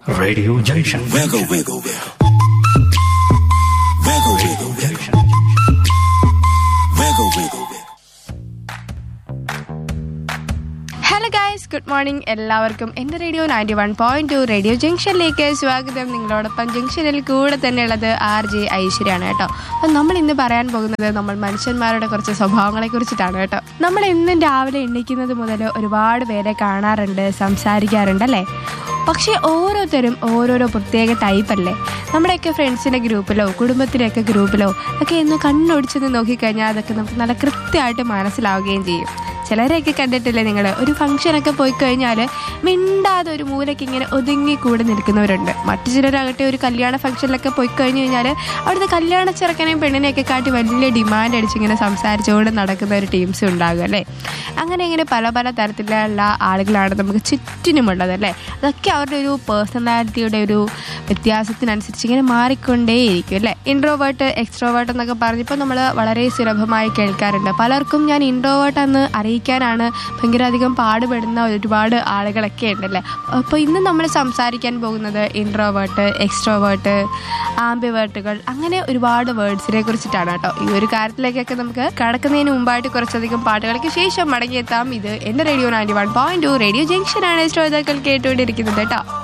Radio Junction. Wiggle, wiggle, wiggle. Wiggle, wiggle, wiggle. Wiggle, wiggle, wiggle. Hello guys good morning എല്ലാവർക്കും എൻ്റെ radio ninety one point two radio ജംഗ്ഷനിലേക്ക് സ്വാഗതം നിങ്ങളോടൊപ്പം ജംഗ്ഷനിൽ കൂടെ തന്നെയുള്ളത് ആർ ജെ ഐശ്വര്യാണ് കേട്ടോ അപ്പം നമ്മൾ ഇന്ന് പറയാൻ പോകുന്നത് നമ്മൾ മനുഷ്യന്മാരുടെ കുറച്ച് സ്വഭാവങ്ങളെ കുറിച്ചിട്ടാണ് കേട്ടോ നമ്മൾ എന്നും രാവിലെ എണ്ണിക്കുന്നത് മുതൽ ഒരുപാട് പേരെ കാണാറുണ്ട് സംസാരിക്കാറുണ്ട് അല്ലേ പക്ഷേ ഓരോരുത്തരും ഓരോരോ പ്രത്യേക ടൈപ്പ് അല്ലേ നമ്മുടെയൊക്കെ ഫ്രണ്ട്സിൻ്റെ ഗ്രൂപ്പിലോ കുടുംബത്തിൻ്റെയൊക്കെ ഗ്രൂപ്പിലോ ഒക്കെ ഒന്ന് കണ്ണൊടിച്ചൊന്ന് നോക്കിക്കഴിഞ്ഞാൽ അതൊക്കെ നമുക്ക് നല്ല കൃത്യമായിട്ട് മനസ്സിലാവുകയും ചെയ്യും ചിലരെയൊക്കെ കണ്ടിട്ടില്ലേ നിങ്ങൾ ഒരു ഫംഗ്ഷനൊക്കെ പോയി കഴിഞ്ഞാൽ മിണ്ടാതെ ഒരു മൂലയ്ക്ക് ഇങ്ങനെ ഒതുങ്ങി കൂടെ നിൽക്കുന്നവരുണ്ട് മറ്റു ചിലരാകട്ടെ ഒരു കല്യാണ ഫംഗ്ഷനിലൊക്കെ പോയി കഴിഞ്ഞ് കഴിഞ്ഞാൽ അവിടുത്തെ കല്യാണ ചെറുക്കനെയും പെണ്ണിനെയൊക്കെ കാട്ടി വലിയ ഡിമാൻഡ് അടിച്ച് ഇങ്ങനെ സംസാരിച്ചുകൊണ്ട് നടക്കുന്ന ഒരു ടീംസ് ഉണ്ടാകും അല്ലേ അങ്ങനെ ഇങ്ങനെ പല പല തരത്തിലുള്ള ആളുകളാണ് നമുക്ക് ചുറ്റിനുമുള്ളത് അല്ലേ അതൊക്കെ അവരുടെ ഒരു പേഴ്സണാലിറ്റിയുടെ ഒരു വ്യത്യാസത്തിനനുസരിച്ച് ഇങ്ങനെ മാറിക്കൊണ്ടേയിരിക്കും അല്ലേ ഇൻട്രോവേർട്ട് എക്സ്ട്രോവേർട്ട് എന്നൊക്കെ പറഞ്ഞപ്പോൾ നമ്മൾ വളരെ സുലഭമായി കേൾക്കാറുണ്ട് പലർക്കും ഞാൻ ഇൻട്രോവേർട്ട് എന്ന് അറിയിക്കാനാണ് ഭയങ്കര അധികം പാടുപെടുന്ന ഒരുപാട് ആളുകളൊക്കെ ഉണ്ടല്ലേ അപ്പോൾ ഇന്ന് നമ്മൾ സംസാരിക്കാൻ പോകുന്നത് ഇൻട്രോവേർട്ട് എക്സ്ട്രോവേർട്ട് ആംബിവേർട്ടുകൾ അങ്ങനെ ഒരുപാട് വേർഡ്സിനെ കുറിച്ചിട്ടാണ് കേട്ടോ ഈ ഒരു കാര്യത്തിലേക്കൊക്കെ നമുക്ക് കടക്കുന്നതിന് മുമ്പായിട്ട് കുറച്ചധികം പാട്ടുകൾക്ക് ശേഷം മടങ്ങിയെത്താം ഇത് എൻ്റെ radio ninety one point two radio ജംഗ്ഷനാണ് ശ്രോതാക്കൾ കേട്ടുകൊണ്ടിരിക്കുന്നത് കേട്ടോ